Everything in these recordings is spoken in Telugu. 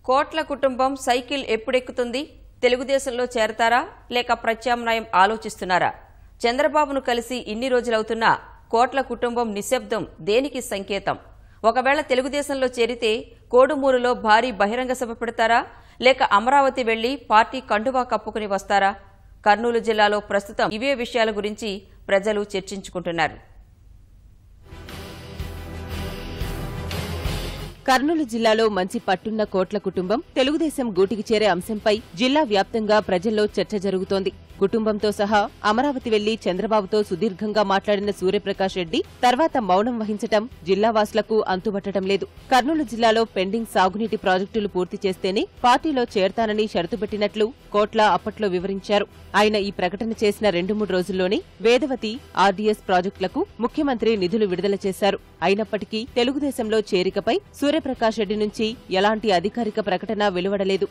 కోట్ల కుటుంబం సైకిల్ ఎప్పుడెక్కుతుంది తెలుగుదేశంలో చేరతారా లేక ప్రత్యామ్నాయం ఆలోచిస్తున్నారా చంద్రబాబును కలిసి ఇన్ని రోజులవుతున్నా కోట్ల కుటుంబం నిశ్శబ్దం దేనికి సంకేతం ఒకవేళ తెలుగుదేశంలో చేరితే కోడుమూరులో భారీ బహిరంగ సభ పెడతారా లేక అమరావతి వెళ్లి పార్టీ కండువా కప్పుకుని వస్తారా కర్నూలు జిల్లాలో ప్రస్తుతం ఇవే విషయాల గురించి ప్రజలు చర్చించుకుంటున్నారు కర్నూలు జిల్లాలో మంచి పట్టున్న కోట్ల కుటుంబం తెలుగుదేశం గూటికి చేరే అంశంపై జిల్లా వ్యాప్తంగా ప్రజల్లో చర్చ జరుగుతోంది కుటుంబంతో సహా అమరావతి వెళ్లి చంద్రబాబుతో సుదీర్ఘంగా మాట్లాడిన సూర్యప్రకాష్ రెడ్డి తర్వాత మౌనం వహించటం జిల్లావాసులకు అంతుబట్టడం లేదు కర్నూలు జిల్లాలో పెండింగ్ సాగునీటి ప్రాజెక్టులు పూర్తి చేస్తేనే పార్టీలో చేరతానని షరతు పెట్టినట్లు కోట్ల అప్పట్లో వివరించారు ఆయన ఈ ప్రకటన చేసిన రెండు మూడు రోజుల్లోనే వేదవతి ఆర్డీఎస్ ప్రాజెక్టులకు ముఖ్యమంత్రి నిధులు విడుదల చేశారు అయినప్పటికీ తెలుగుదేశంలో చేరికపై సూర్యప్రకాష్ రెడ్డి నుంచి ఎలాంటి అధికారిక ప్రకటన వెలువడలేదు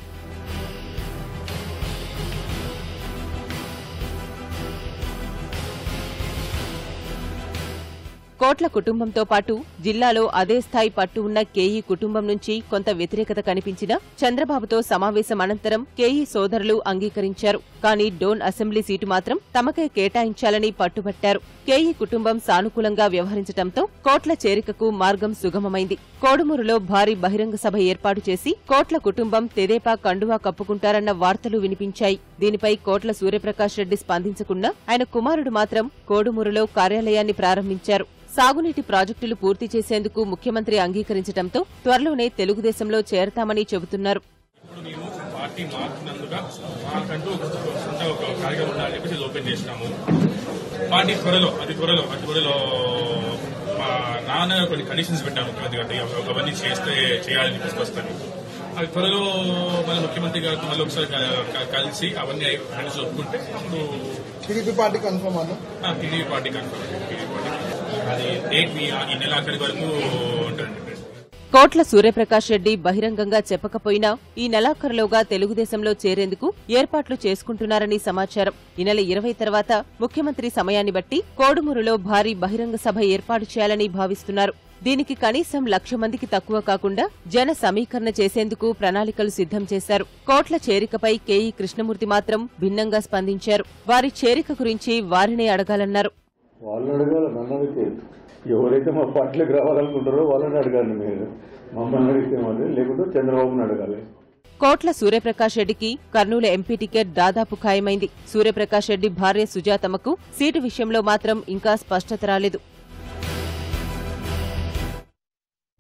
కోట్ల కుటుంబంతో పాటు జిల్లాలో అదే స్థాయి పట్టు ఉన్న కేఈ కుటుంబం నుంచి కొంత వ్యతిరేకత కనిపించినా చంద్రబాబుతో సమావేశం అనంతరం కేఈ సోదరులు అంగీకరించారు కానీ డోన్ అసెంబ్లీ సీటు మాత్రం తమకే కేటాయించాలని పట్టుబట్టారు కేఈ కుటుంబం సానుకూలంగా వ్యవహరించడంతో కోట్ల చేరికకు మార్గం సుగమమైంది కోడుమూరులో భారీ బహిరంగ సభ ఏర్పాటు చేసి కోట్ల కుటుంబం తెదేపా కండువా కప్పుకుంటారన్న వార్తలు వినిపించాయి దీనిపై కోట్ల సూర్యప్రకాష్ రెడ్డి స్పందించకుండా ఆయన కుమారుడు మాత్రం కోడుమూరులో కార్యాలయాన్ని ప్రారంభించారు సాగునీటి ప్రాజెక్టులు పూర్తి చేసేందుకు ముఖ్యమంత్రి అంగీకరించడంతో త్వరలోనే తెలుగుదేశంలో చేరతామని చెబుతున్నారు ఇప్పుడు మేము పార్టీ మారుతున్నందుగా మాకంటూ ఒక సొంత ఒక కార్యక్రమం ఉండాలని చెప్పేసి ఇది ఓపెన్ చేసినాము పార్టీ త్వరలో అతి త్వరలో అతి త్వరలో మా నాన్న కొన్ని కండిషన్స్ పెట్టాము ముఖ్యమంత్రి గారు ఒక- అవన్నీ చేస్తే చేయాలని చెప్పేసి వస్తాను అవి త్వరలో మన ముఖ్యమంత్రి గారితో మళ్ళీ ఒకసారి క- క- కలిసి అవన్నీ ఫ్రెండ్స్ ఒప్పుకుంటే అప్పుడు టీడీపీ పార్టీ కన్ఫర్మ్ అన్న ఆ, TDP party confirm TDP party అది డేట్ మీ ఈ నెల ఆఖరి వరకు ఉంటుందని చెప్పేసి కోట్ల సూర్యప్రకాష్ రెడ్డి బహిరంగంగా చెప్పకపోయినా ఈ నెలాఖరులోగా తెలుగుదేశంలో చేరేందుకు ఏర్పాట్లు చేసుకుంటున్నారని సమాచారం ఈ నెల ఇరవై తర్వాత ముఖ్యమంత్రి సమయాన్ని బట్టి కోడుమూరులో భారీ బహిరంగ సభ ఏర్పాటు చేయాలని భావిస్తున్నారు దీనికి కనీసం లక్ష మందికి తక్కువ కాకుండా జన సమీకరణ చేసేందుకు ప్రణాళికలు సిద్ధం చేశారు కోట్ల చేరికపై కేఈ కృష్ణమూర్తి మాత్రం భిన్నంగా స్పందించారు వారి చేరిక గురించి వారినే అడగాలన్నారు వాళ్ళని అడగాలి నన్ను అడిగితే ఎవరైతే మా పార్టీలోకి రావాలనుకుంటారో వాళ్ళని అడగాలి మీరు మమ్మల్ని అడిగితే మరి లేకుంటే చంద్రబాబుని అడగాలి కోట్ల సూర్యప్రకాష్ రెడ్డికి కర్నూలు ఎంపీ టికెట్ దాదాపు ఖాయమైంది సూర్యప్రకాష్ రెడ్డి భార్య సుజాతమ్మకు సీటు విషయంలో మాత్రం ఇంకా స్పష్టత రాలేదు